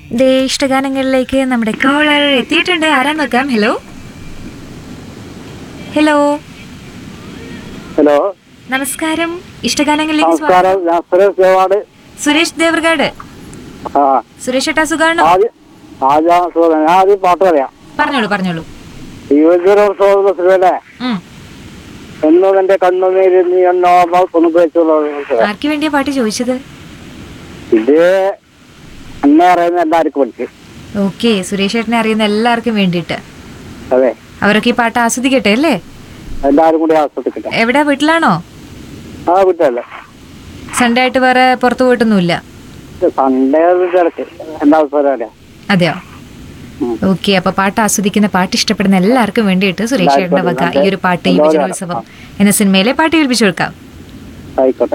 ദേ ഇഷ്ടഗാനങ്ങളിലേക്ക് നമ്മുടെ കോളർ എത്തിയിട്ടുണ്ട് ആരാ നോക്കാം ഹലോ ഹലോ ഹലോ നമസ്കാരം ഇഷ്ടഗാനങ്ങളിലേക്ക് സ്വാഗതം നമസ്കാരം ഞാൻ സുരേഷ് ദേവാട് സുരേഷ് ദേവർഗാഡ് ആ സുരേഷ് ഏട്ടാ സുഖാണോ ആദ്യം ആദ്യം സുഖം. ഞാൻ ആദ്യം പാട്ട് പറയാം പറഞ്ഞോളൂ പറഞ്ഞോളൂ യുവജനോത്സവത്തിലല്ലേ ഉം. എന്നും എന്റെ കണ്ണുനീര് നീ എന്നോ ഒന്ന് വെച്ചുള്ള ആർക്ക് വേണ്ടിയാ പാട്ട് ചോദിച്ചത് ഇത് എന്നെ അറിയുന്ന എല്ലാവർക്കും പഠിച്ചു ഓക്കെ സുരേഷ് ഏട്ടനെ അറിയുന്ന എല്ലാവർക്കും വേണ്ടിയിട്ട് അതെ അവരൊക്കെ ഈ പാട്ട് ആസ്വദിക്കട്ടെ അല്ലേ എല്ലാവരും കൂടി ആസ്വദിക്കട്ടെ എവിടെ വീട്ടിലാണോ ആ കുറ്റല്ലേ സൺഡേ ആയിട്ട് വേറെ പുറത്തു പോയിട്ടൊന്നുമില്ല സൺഡേ തിരക്ക് എല്ലാ ദിവസവും അറിയാം അതെയോ ഉം. ഓക്കെ അപ്പൊ പാട്ട് ആസ്വദിക്കുന്ന പാട്ട് ഇഷ്ടപ്പെടുന്ന എല്ലാവർക്കും വേണ്ടിയിട്ട് സുരേഷ് ഏട്ടന്റെ വക ഈ ഒരു പാട്ട് ഈ വിജയോത്സവം എന്ന സിനിമയിലെ പാട്ട് കേൾപ്പിച്ചു കൊടുക്കാം ആയിക്കോട്ടെ